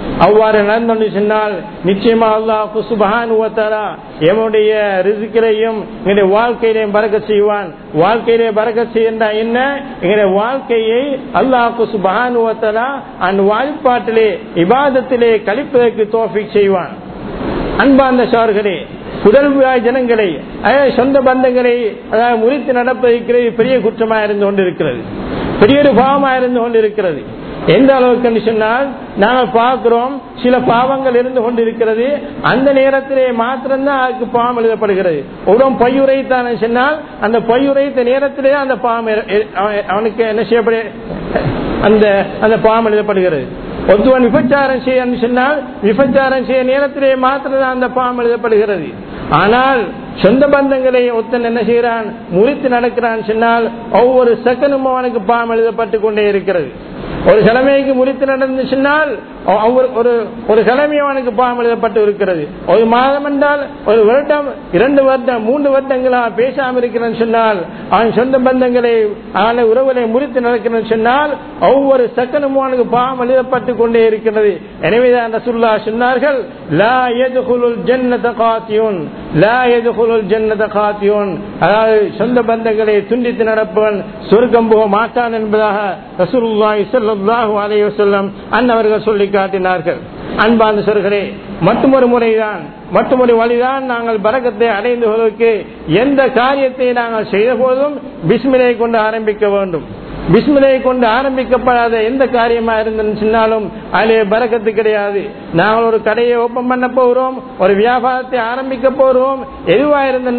அவ்வாறு நடந்து சொன்னால் நிச்சயமா அல்லாஹ் சுபஹானுவத்தாரா எவனுடைய ரிசுக்கிலையும் எங்களுடைய வாழ்க்கையிலையும் பறக்க செய்வான் வாழ்க்கையிலே பறக்க செய்யண்டா என்ன எங்களுடைய வாழ்க்கையை அல்லாஹ் சுபஹானுவத்தாரா அந்த வாழ்பாட்டிலே இபாதத்திலே கழிப்பதற்கு தோஃபிக் செய்வான் அன்பார்ந்த சார்களே உடல்வாய் ஜனங்களை அதாவது சொந்த பந்தங்களை அதாவது முறித்து நடப்பதற்கிறது பெரிய குற்றமா இருந்து கொண்டிருக்கிறது பெரிய ஒரு பாவமா இருந்து கொண்டிருக்கிறது எந்த அளவுக்கு சொன்னால் நாங்கள் பார்க்கிறோம் சில பாவங்கள் இருந்து கொண்டிருக்கிறது அந்த நேரத்திலே மாத்திரம்தான் அதுக்கு பாவம் எழுதப்படுகிறது ஒரு பொய்யுரைத்தான் சொன்னால் அந்த பொய்யுரைத்த நேரத்திலே அந்த பாவம் அவனுக்கு என்ன செய்யப்படு அந்த அந்த பாவம் எழுதப்படுகிறது ஒருவன் விபச்சாரம் செய்ய சொன்னால் விபச்சாரம் செய்ய நேரத்திலே மாத்திரம் அந்த பாவம் எழுதப்படுகிறது ஆனால் சொந்த பந்தங்களை ஒருத்தன் என்ன செய்யறான் முறித்து நடக்கிறான் சொன்னால் ஒவ்வொரு செகண்டும் அவனுக்கு பாவம் எழுதப்பட்டு கொண்டே இருக்கிறது ஒரு கிழமைக்கு முறித்து நடந்துச்சுன்னால் ஒரு ஒரு கிழமை அவனுக்கு பாவம் எழுதப்பட்டு இருக்கிறது ஒரு மாதம் என்றால் ஒரு வருடம் இரண்டு வருடம் மூன்று வருடங்களா பேசாம இருக்கிறேன்னு சொன்னால் அவன் சொந்த பந்தங்களை அவன உறவுகளை முறித்து நடக்கிறேன்னு சொன்னால் ஒவ்வொரு சக்கனும் அவனுக்கு பாவம் எழுதப்பட்டு கொண்டே இருக்கிறது எனவேதான் ரசுல்லா சொன்னார்கள் லா எதுகுலுல் ஜன்னத காத்தியோன் லா எதுகுலுல் ஜன்னத காத்தியோன் அதாவது சொந்த பந்தங்களை துண்டித்து நடப்பவன் சொர்க்கம் போக மாட்டான் என்பதாக ரசூலுல்லாஹி ஸல்லல்லாஹு அலைஹி வஸல்லம் அன்னவர்கள் சொல்லி காட்டினார்கள் அன்பார்ந்த சொற்களே மற்றொரு முறைதான் மற்றொரு வழிதான் நாங்கள் பறக்கத்தை அடைந்து கொள்வதற்கு எந்த காரியத்தை நாங்கள் செய்த போதும் பிஸ்மிலை கொண்டு ஆரம்பிக்க வேண்டும் பிஸ்மிலை கொண்டு ஆரம்பிக்கப்படாத எந்த காரியமா இருந்துச்சுனாலும் அதிலே பறக்கத்து கிடையாது நாங்கள் ஒரு கடையை ஓப்பன் பண்ண போகிறோம் ஒரு வியாபாரத்தை ஆரம்பிக்க போகிறோம் எதுவா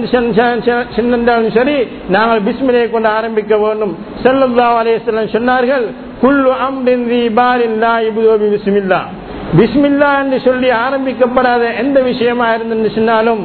இருந்தாலும் சரி நாங்கள் பிஸ்மிலை கொண்டு ஆரம்பிக்க வேண்டும் செல்லல்லா அலையம் சொன்னார்கள் குல்லு அம்ரின் பிஸ்மில்லா பிஸ்மில்லா என்று சொல்லி ஆரம்பிக்கப்படாத எந்த விஷயமா இருந்துச்சுனாலும்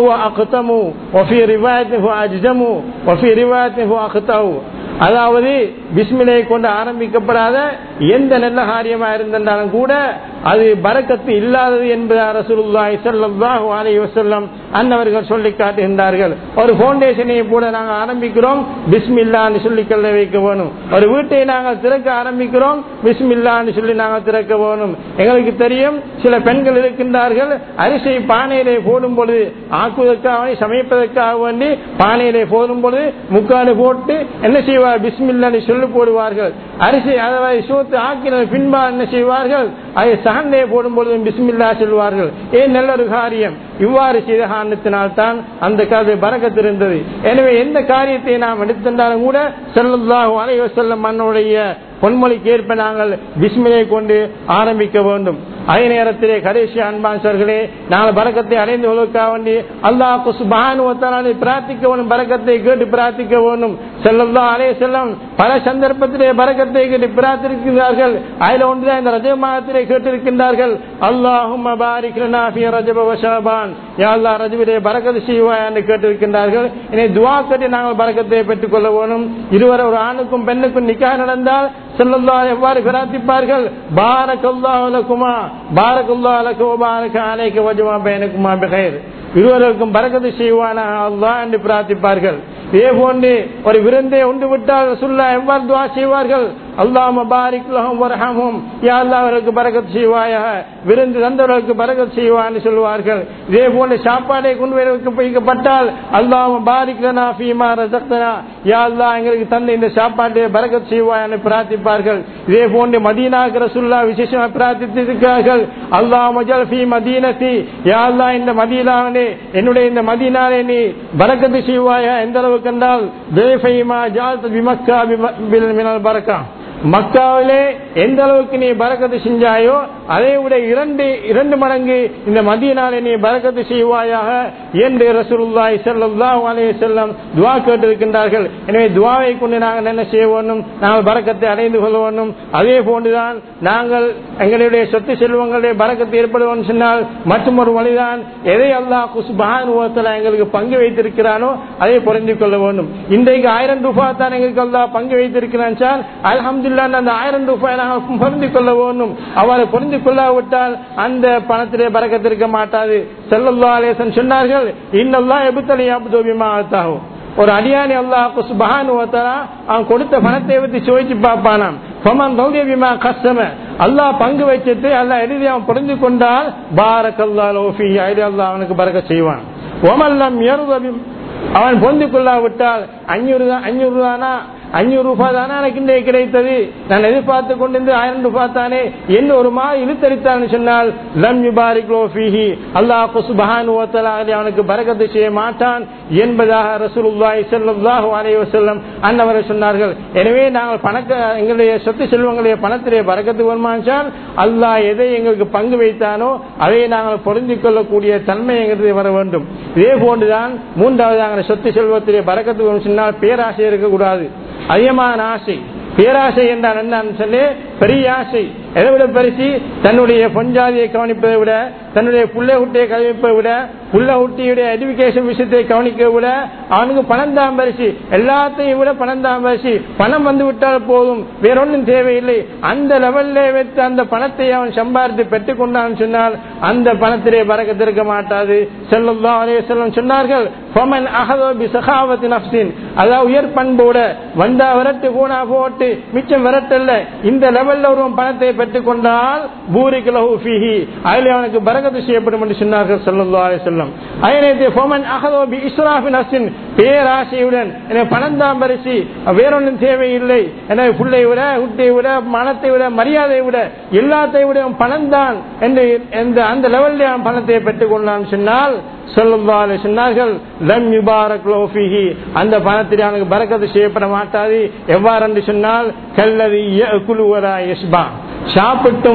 அதாவது பிஸ்மிலை கொண்டு ஆரம்பிக்கப்படாத எந்த நல்ல காரியமா இருந்தாலும் கூட அது பறக்கத்து இல்லாதது என்பதை ரசூலுல்லாஹி ஸல்லல்லாஹு அலைஹி வஸல்லம் அன்னவர்கள் சொல்லி காட்டுகின்றார்கள் ஒரு ஃபவுண்டேஷனை கூட நாங்கள் ஆரம்பிக்கிறோம் பிஸ்மில்லான்னு சொல்லி கல்ல வைக்க வேணும் ஒரு வீட்டை நாங்கள் திறக்க ஆரம்பிக்கிறோம் பிஸ்மில்லான்னு சொல்லி நாங்கள் திறக்க வேணும் எங்களுக்கு தெரியும் சில பெண்கள் இருக்கின்றார்கள் அரிசி பானையிலே போடும் பொழுது ஆக்குவதற்காக சமைப்பதற்காக வேண்டி பானையிலே போடும் பொழுது முக்காடு போட்டு என்ன செய்வார் பிஸ்மில்லான்னு சொல்லி போடுவார்கள் அரிசி அதாவது சோத்து ஆக்கின பின்பா என்ன செய்வார்கள் அதை சகந்தே போடும் பொழுது பிஸ்மில்லா சொல்வார்கள் ஏன் நல்ல ஒரு காரியம் இவ்வாறு செய்த காரணத்தினால் தான் அந்த கதை பறக்கத்து இருந்தது எனவே எந்த காரியத்தை நாம் எடுத்திருந்தாலும் கூட செல்லல்லாஹு அலைவ செல்லம் மண்ணுடைய பொன்மொழிக்கு ஏற்ப நாங்கள் விஸ்மியை கொண்டு ஆரம்பிக்க வேண்டும் அதே நேரத்திலே கடைசி அன்பான்சர்களே நாங்கள் பறக்கத்தை அடைந்து கொள்வதற்காக வேண்டி அல்லாஹ் சுபானுவத்தாலே பிரார்த்திக்க வேணும் பறக்கத்தை கேட்டு பிரார்த்திக்க வேணும் செல்லல்லா அலே செல்லம் பல சந்தர்ப்பத்திலே பறக்கத்தை கேட்டு பிரார்த்திருக்கிறார்கள் அதில் ஒன்றுதான் இந்த ரஜ மாதத்திலே கேட்டிருக்கின்றார்கள் அல்லாஹும் ரஜப வஷாபான் யாழ்லா ரஜபிலே பறக்கத்து செய்வாய் என்று கேட்டிருக்கின்றார்கள் இனி துவா கட்டி நாங்கள் பறக்கத்தை பெற்றுக் கொள்ள வேணும் இருவர் ஒரு ஆணுக்கும் பெண்ணுக்கும் நிக்கா நடந்தால் செல்லல்லா எவ்வாறு பிரார்த்திப்பார்கள் பாரக்கல்லா லகுமா பாரக்குல்லா லகு பாரக அலைக்க வஜமா பயனுக்குமா பிகைர் இருவருக்கும் பறக்கத்து செய்வானா அல்லா என்று பிரார்த்திப்பார்கள் இதே போன்று ஒரு விருந்தை உண்டு விட்டால் சொல்ல எவ்வாறு துவா செய்வார்கள் அல்லாம பாரிக் லஹும் வரஹமும் யா அல்லாஹ் அவர்களுக்கு பரக்கத் செய்வாயாக விருந்து தந்தவர்களுக்கு பரக்கத் செய்வான்னு சொல்லுவார்கள் இதே போல சாப்பாடை கொண்டு வைக்க வைக்கப்பட்டால் அல்லாம பாரிக் லனா ஃபீமா ரஸக்தனா யா அல்லாஹ் எங்களுக்கு தந்த இந்த சாப்பாட்டை பரக்கத் செய்வான்னு பிரார்த்திப்பார்கள் இதே போன்று மதீனாக்கு ரசூல்லா விசேஷமாக பிரார்த்தித்திருக்கிறார்கள் அல்லாஹ் மஜல் ஃபீ மதீனத்தி யா அல்லாஹ் இந்த மதீனாவிலே என்னுடைய இந்த மதீனாலே நீ பரக்கத்து செய்வாயா எந்த அளவுக்கு என்றால் தேஃபைமா ஜால் பிமக்கா மினல் பரக்கா மக்காவிலே எந்த அளவுக்கு நீ பறக்கத்து செஞ்சாயோ அதை விட இரண்டு இரண்டு மடங்கு இந்த மதியனாலே நீ பறக்கத்து செய்வாயாக என்று ரசூலுல்லாஹி ஸல்லல்லாஹு அலைஹி வஸல்லம் துஆ கேட்டிருக்கின்றார்கள் எனவே துஆவை கொண்டு நாங்கள் என்ன செய்ய வேண்டும் நாங்கள் பறக்கத்தை அடைந்து கொள்ள வேண்டும் அதே போன்றுதான் நாங்கள் எங்களுடைய சொத்து செல்வங்களுடைய பறக்கத்தை ஏற்படுவோம் சொன்னால் மற்றும் ஒரு வழிதான் எதை அல்லாஹ் குஸ்பான் எங்களுக்கு பங்கு வைத்திருக்கிறானோ அதை புரிந்து கொள்ள வேண்டும் இன்றைக்கு ஆயிரம் ரூபாய் தான் எங்களுக்கு அல்லாஹ் பங்கு வைத்திருக்கிறான் சார் அல்ஹம்து அந்த ஆயிரம் ரூபாய் நாங்கள் புரிந்து கொள்ள வேண்டும் அவரை புரிந்து கொள்ளாவிட்டால் அந்த பணத்திலே பறக்கத்திருக்க மாட்டாது செல்லல்லா அலேசன் சொன்னார்கள் இன்னெல்லாம் எபுத்தலை அபுதோபிமா ஆகும் ஒரு அடியானி அல்லாஹ் சுபஹான் அவன் கொடுத்த பணத்தை பற்றி சுவைச்சு பார்ப்பானாம் ஃபமன் ரௌதிய பிமா கஸ்ஸம அல்லாஹ் பங்கு வச்சுட்டு அல்லாஹ் எழுதி அவன் புரிந்து கொண்டால் பாரக்கல்லாஹு லஹு ஃபீஹி ஐடி அல்லாஹ் அவனுக்கு பறக்க செய்வான் ஒமல்லம் யர்த பிம் அவன் பொந்து கொள்ளாவிட்டால் அஞ்சூறு தான் அஞ்சூறு தானா அஞ்சூறு ரூபாய் தானே எனக்கு இன்றைக்கு கிடைத்தது நான் எதிர்பார்த்து கொண்டிருந்து ஆயிரம் ரூபாய் தானே என்று ஒரு மாதிரி இழுத்தரித்தான் சொன்னால் லம் யுபாரிக் லோ ஃபீஹி அல்லாஹ் சுபஹான் அவனுக்கு பரகத்து செய்ய மாட்டான் என்பதாக ரசூலுல்லாஹி ஸல்லல்லாஹு அலைஹி வஸல்லம் அன்னவரை சொன்னார்கள் எனவே நாங்கள் பணக்க எங்களுடைய சொத்து செல்வங்களுடைய பணத்திலே பரக்கத்து வருமானால் அல்லாஹ் எதை எங்களுக்கு பங்கு வைத்தானோ அதை நாங்கள் பொருந்திக் கொள்ளக்கூடிய தன்மை எங்களுக்கு வர வேண்டும் இதே போன்றுதான் மூன்றாவது நாங்கள் சொத்து செல்வத்திலே பரக்கத்து வரும் சொன்னால் பேராசை இருக்கக்கூடாது அதிகமான ஆசை பேராசை என்றால் என்னன்னு சொல்லி பெரிய ஆசை எதை விட பரிசு தன்னுடைய பொஞ்சாதியை கவனிப்பதை விட தன்னுடைய புள்ளை குட்டியை கவனிப்பதை விட புள்ள குட்டியுடைய எஜுகேஷன் விஷயத்தை கவனிக்க விட அவனுக்கு பணம் தான் பரிசு எல்லாத்தையும் விட பணம் தான் பரிசு பணம் வந்து விட்டால் போதும் வேறொன்றும் தேவையில்லை அந்த லெவல்ல வைத்து அந்த பணத்தை அவன் சம்பாதித்து பெற்றுக் கொண்டான் சொன்னால் அந்த பணத்திலே பறக்கத்திருக்க மாட்டாது செல்லும் செல்லும் சொன்னார்கள் ஃபமன் அகதோ பி சகாவத்தி நப்சின் அதாவது உயர் பண்போட வந்தா விரட்டு போனா போட்டு மிச்சம் விரட்டல்ல இந்த லெவல்ல ஒருவன் பணத்தை பெற்றுக் கொண்டால் பூரிக்கு லஹு ஃபீஹி அதில் அவனுக்கு பரகத்து செய்யப்படும் என்று சொன்னார்கள் ஸல்லல்லாஹு அலைஹி வஸல்லம் அதே ஃபமன் அகதோ பி இஸ்ராஃபி நப்சின் பேராசையுடன் எனவே பணம் தான் பரிசு வேறொன்றும் தேவையில்லை எனவே புள்ளை விட குட்டியை விட மனத்தை விட மரியாதையை விட எல்லாத்தை விட பணம் தான் என்று எந்த அந்த லெவலில் அவன் பணத்தை பெற்றுக் கொண்டான் சொன்னால் சொல்லுவாரு சொன்னார்கள் லம் யுபாரக் லோஃபிஹி அந்த பணத்தில் அவனுக்கு பறக்கத்து செய்யப்பட மாட்டாது எவ்வாறு என்று சொன்னால் கல்லதி குழுவரா யஷ்பா சாப்பிட்டும்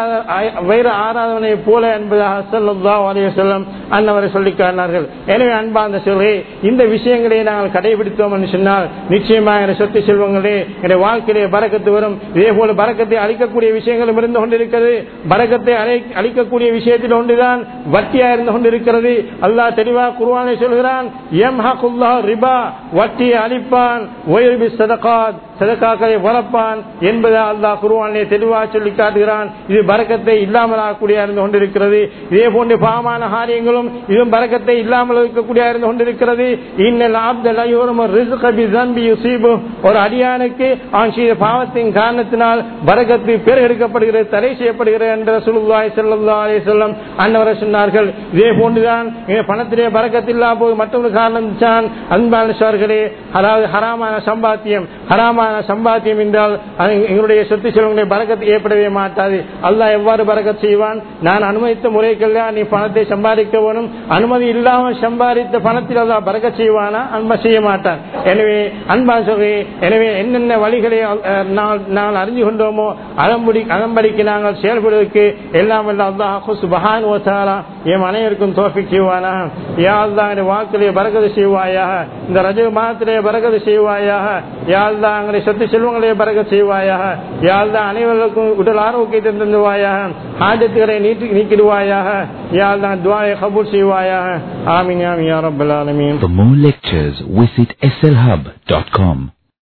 வைர ஆராதனை போல என்பதாக சொல்லா அலைய செல்லம் அன்னவரை சொல்லி காட்டினார்கள் எனவே அன்பார்ந்த சொல்கை இந்த விஷயங்களை நாங்கள் கடைபிடித்தோம் என்று சொன்னால் நிச்சயமாக சொத்து செல்வங்களே என்னுடைய வாழ்க்கையிலே பறக்கத்து வரும் இதே போல பறக்கத்தை அளிக்கக்கூடிய விஷயங்களும் இருந்து கொண்டிருக்கிறது பறக்கத்தை அளிக்கக்கூடிய விஷயத்தில் ஒன்றுதான் வட்டியா இருந்து கொண்டிருக்கிறது அல்லாஹ் தெளிவா குருவானை சொல்கிறான் எம் ஹகுல்லா ரிபா வட்டியை அளிப்பான் ஒயர்பி சதகாத் சதக்காக்களை வளர்ப்பான் என்பதை அல்லாஹ் குருவானை தெளிவாக சொல்லி காட்டுகிறான் இது பறக்கத்தை இல்லாமல் ஆகக்கூடிய இருந்து கொண்டிருக்கிறது இதே போன்ற பாவமான காரியங்களும் இதுவும் பறக்கத்தை இல்லாமல் இருக்கக்கூடிய இருந்து கொண்டிருக்கிறது இன்னல் ஆப்தல் ஒரு அடியானுக்கு அவன் செய்த பாவத்தின் காரணத்தினால் பறக்கத்து பேர் எடுக்கப்படுகிறது தடை செய்யப்படுகிறது என்ற சுலுவாய் செல்லா அலே செல்லம் அன்னவரை சொன்னார்கள் இதே போன்றுதான் பணத்திலே பறக்கத்தில்லா போது மற்றொரு காரணம் தான் அன்பானே அதாவது ஹராமான சம்பாத்தியம் ஹராமான சம்பாத்தியம் என்றால் எங்களுடைய சொத்து செல்வங்களை பறக்கத்து ஏற்படவே மாட்டாது அல்லாஹ் எவ்வாறு பறக்கத் செய்வான் நான் அனுமதித்த முறைக்கெல்லாம் நீ பணத்தை சம்பாதிக்க வேணும் அனுமதி இல்லாமல் சம்பாதித்த பணத்தில் அல்லா பறக்க செய்வானா அன்பா செய்ய மாட்டான் எனவே அன்பா சொல்கை எனவே என்னென்ன வழிகளை நாங்கள் அறிஞ்சு கொண்டோமோ அதன்படி அதன்படிக்கு நாங்கள் செயல்படுவதற்கு எல்லாம் வல்ல அல்லாஹ் சுபஹான் ஓசாரா என் அனைவருக்கும் தோஃபிக் செய்வானா யா அல்லா என் வாக்கிலே பறக்கது செய்வாயாக இந்த ரஜ மாதத்திலே பறக்கது செய்வாயாக யா அல்லா எங்களை சொத்து செல்வங்களே பறக்க செய்வாயாக யா அல்லா அனைவருக்கும் உடல் ஆரோக்கியத்தை தந்துவாயாக ஆஜத்துகளை நீட்டி நீக்கிடுவாயாக யா அல்லா துவாயை கபூல் செய்வாயாக ஆமீன் ஆமீன் யா ரப்பல் ஆலமீன் For more lectures, visit slhub.com.